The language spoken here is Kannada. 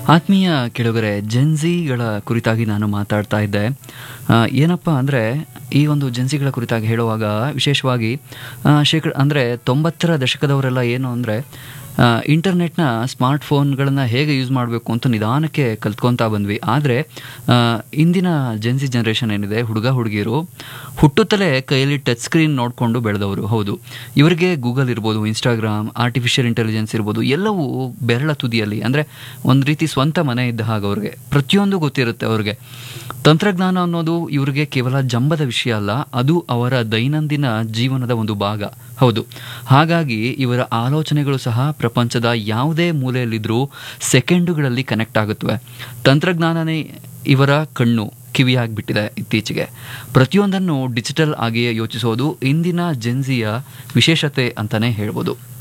ಆತ್ಮೀಯ ಕೆಳಗರೆ ಜೆನ್ಸಿಗಳ ಕುರಿತಾಗಿ ನಾನು ಮಾತಾಡ್ತಾ ಇದ್ದೆ ಆ, ಏನಪ್ಪ ಅಂದರೆ ಈ ಒಂದು ಜೆನ್ಸಿಗಳ ಕುರಿತಾಗಿ ಹೇಳುವಾಗ ವಿಶೇಷವಾಗಿ ಆ, ಶೇಕಡ ಅಂದರೆ ತೊಂಬತ್ತರ ದಶಕದವರೆಲ್ಲ ಏನು ಅಂದರೆ ಇಂಟರ್ನೆಟ್ನ ಸ್ಮಾರ್ಟ್ಫೋನ್ಗಳನ್ನು ಹೇಗೆ ಯೂಸ್ ಮಾಡಬೇಕು ಅಂತ ನಿಧಾನಕ್ಕೆ ಕಲ್ತ್ಕೊತಾ ಬಂದ್ವಿ ಆದರೆ ಇಂದಿನ ಜೆನ್ಸಿ ಜನ್ರೇಷನ್ ಏನಿದೆ ಹುಡುಗ ಹುಡುಗಿಯರು ಹುಟ್ಟುತ್ತಲೇ ಕೈಯಲ್ಲಿ ಟಚ್ ಸ್ಕ್ರೀನ್ ನೋಡಿಕೊಂಡು ಬೆಳೆದವರು ಹೌದು ಇವರಿಗೆ ಗೂಗಲ್ ಇರ್ಬೋದು ಇನ್ಸ್ಟಾಗ್ರಾಮ್ ಆರ್ಟಿಫಿಷಿಯಲ್ ಇಂಟೆಲಿಜೆನ್ಸ್ ಇರ್ಬೋದು ಎಲ್ಲವೂ ಬೆರಳ ತುದಿಯಲ್ಲಿ ಅಂದರೆ ಒಂದು ರೀತಿ ಸ್ವಂತ ಮನೆ ಇದ್ದ ಹಾಗೆ ಅವ್ರಿಗೆ ಪ್ರತಿಯೊಂದು ಗೊತ್ತಿರುತ್ತೆ ಅವ್ರಿಗೆ ತಂತ್ರಜ್ಞಾನ ಅನ್ನೋದು ಇವರಿಗೆ ಕೇವಲ ಜಂಬದ ವಿಷಯ ಅಲ್ಲ ಅದು ಅವರ ದೈನಂದಿನ ಜೀವನದ ಒಂದು ಭಾಗ ಹೌದು ಹಾಗಾಗಿ ಇವರ ಆಲೋಚನೆಗಳು ಸಹ ಪ್ರಪಂಚದ ಯಾವುದೇ ಮೂಲೆಯಲ್ಲಿದ್ದರೂ ಸೆಕೆಂಡುಗಳಲ್ಲಿ ಕನೆಕ್ಟ್ ಆಗುತ್ತವೆ ತಂತ್ರಜ್ಞಾನನೇ ಇವರ ಕಣ್ಣು ಕಿವಿಯಾಗಿಬಿಟ್ಟಿದೆ ಇತ್ತೀಚೆಗೆ ಪ್ರತಿಯೊಂದನ್ನು ಡಿಜಿಟಲ್ ಆಗಿಯೇ ಯೋಚಿಸೋದು ಇಂದಿನ ಜೆನ್ಸಿಯ ವಿಶೇಷತೆ ಅಂತಲೇ ಹೇಳ್ಬೋದು